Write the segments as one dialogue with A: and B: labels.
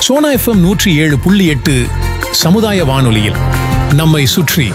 A: Sona FM நூற்றி ஏழு புள்ளி எட்டு சமுதாய வானொலியில் நம்மை சுற்றி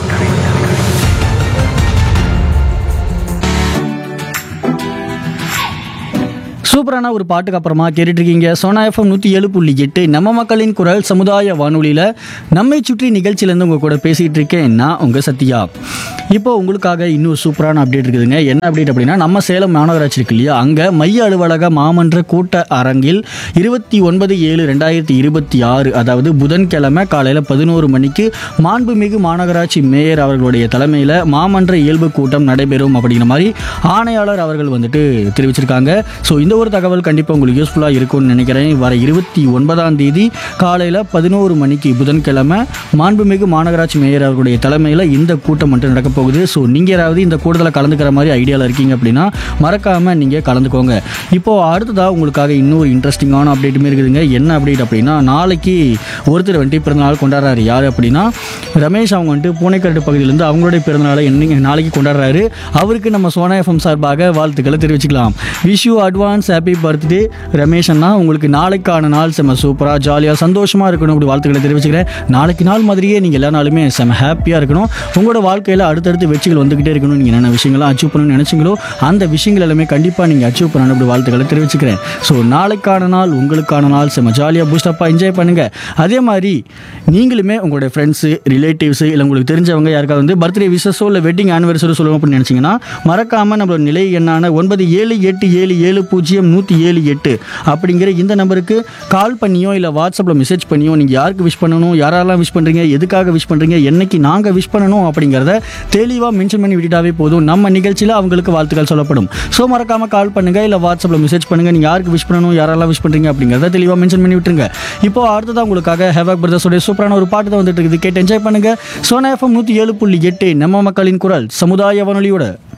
B: சூப்பரான ஒரு பாட்டுக்கு அப்புறமா கேட்டுட்டு இருக்கீங்க சோனா எஃப்எம் நூற்றி ஏழு புள்ளி எட்டு நம்ம மக்களின் குரல் சமுதாய வானொலியில் நம்மை சுற்றி நிகழ்ச்சியிலேருந்து உங்கள் கூட பேசிகிட்டு இருக்கேன் நான் உங்கள் சத்யா இப்போ உங்களுக்காக இன்னொரு சூப்பரான அப்டேட் இருக்குதுங்க என்ன அப்டேட் அப்படின்னா நம்ம சேலம் மாநகராட்சி இருக்கு இல்லையா அங்கே மைய அலுவலக மாமன்ற கூட்ட அரங்கில் இருபத்தி ஒன்பது ஏழு ரெண்டாயிரத்தி இருபத்தி ஆறு அதாவது புதன்கிழமை காலையில் பதினோரு மணிக்கு மாண்புமிகு மாநகராட்சி மேயர் அவர்களுடைய தலைமையில் மாமன்ற இயல்பு கூட்டம் நடைபெறும் அப்படிங்கிற மாதிரி ஆணையாளர் அவர்கள் வந்துட்டு தெரிவிச்சிருக்காங்க ஸோ இந்த ஒரு தகவல் கண்டிப்பாக உங்களுக்கு யூஸ்ஃபுல்லாக இருக்கும்னு நினைக்கிறேன் வர இருபத்தி ஒன்பதாம் தேதி காலையில் பதினோரு மணிக்கு புதன்கிழமை மாண்புமிகு மாநகராட்சி மேயர் அவர்களுடைய தலைமையில் இந்த கூட்டம் மட்டும் நடக்க போகுது ஸோ நீங்கள் யாராவது இந்த கூட்டத்தில் கலந்துக்கிற மாதிரி ஐடியாவில் இருக்கீங்க அப்படின்னா மறக்காமல் நீங்கள் கலந்துக்கோங்க இப்போது அடுத்ததாக உங்களுக்காக இன்னொரு இன்ட்ரெஸ்டிங்கான அப்டேட்டுமே இருக்குதுங்க என்ன அப்டேட் அப்படின்னா நாளைக்கு ஒருத்தர் வந்துட்டு பிறந்தநாள் கொண்டாடுறாரு யார் அப்படின்னா ரமேஷ் அவங்க வந்துட்டு பூனைக்கரட்டு பகுதியிலேருந்து அவங்களுடைய பிறந்தநாளை என்ன நாளைக்கு கொண்டாடுறாரு அவருக்கு நம்ம சோனா எஃப்எம் சார்பாக வாழ்த்துக்களை தெரிவிச்சுக்கலாம் wish you advance happy birthday Ramesh அண்ணா உங்களுக்கு நாளைக்கான நாள் செம்ம சூப்பராக ஜாலியாக சந்தோஷமாக இருக்கணும் அப்படி வாழ்த்துக்களை தெரிவிச்சுக்கிறேன் நாளைக்கு நாள் மாதிரியே நீங்கள் எல்லா நாளுமே செம்ம ஹாப்பியாக இருக்கணும் உங்களோட வாழ்க்கையில் அடுத்தடுத்து வெற்றிகள் வந்துக்கிட்டே இருக்கணும் நீங்கள் என்னென்ன விஷயங்கள்லாம் அச்சீவ் பண்ணணும்னு நினச்சிங்களோ அந்த விஷயங்கள் எல்லாமே கண்டிப்பாக நீங்கள் அச்சீவ் பண்ணணும் அப்படி வாழ்த்துக்களை தெரிவிச்சுக்கிறேன் ஸோ நாளைக்கான நாள் உங்களுக்கான நாள் செம்ம ஜாலியாக பூஸ்டப்பாக என்ஜாய் பண்ணுங்கள் அதே மாதிரி நீங்களுமே உங்களுடைய ஃப்ரெண்ட்ஸு ரிலேட்டிவ்ஸு இல்லை உங்களுக்கு தெரிஞ்சவங்க யாருக்காவது வந்து பர்த்டே விசஸோ இல்லை வெட்டிங் ஆனிவர்சரி சொல்லணும் அப்படின்னு நினச்சிங்கன்னா மறக்காமல் நம்மளோட நிலை எண்ணான ஒன்பது ஏழு எட்டு ஏழு ஏழு பூஜ்ஜியம் நூற்றி ஏழு எட்டு அப்படிங்கிற இந்த நம்பருக்கு கால் பண்ணியோ இல்லை வாட்ஸ்அப்பில் மெசேஜ் பண்ணியோ நீங்கள் யாருக்கு விஷ் பண்ணணும் யாரெல்லாம் விஷ் பண்ணுறீங்க எதுக்காக விஷ் பண்ணுறீங்க என்னைக்கு நாங்கள் விஷ் பண்ணணும் அப்படிங்கிறத தெளிவாக மென்ஷன் பண்ணி விட்டுட்டாவே போதும் நம்ம நிகழ்ச்சியில் அவங்களுக்கு வாழ்த்துக்கள் சொல்லப்படும் ஸோ மறக்காமல் கால் பண்ணுங்கள் இல்லை வாட்ஸ்அப்பில் மெசேஜ் பண்ணுங்கள் நீங்கள் யாருக்கு விஷ் பண்ணணும் யாரெல்லாம் விஷ் பண்ணுறீங்க அப்படிங்கிறத தெளிவாக மென்ஷன் பண்ணி விட்டுருங்க இப்போ அடுத்ததான் உங்களுக்காக ஹேவாக் பிரதர்ஸோடைய சூப்பரான ஒரு பாட்டு தான் வந்துட்டு இருக்குது கேட்டு என்ஜாய் பண்ணுங்கள் சோனா எஃப்எம் நூற்றி ஏழு புள்ளி எட்டு நம்ம மக்களின் குரல் சமுதாய வானொலியோட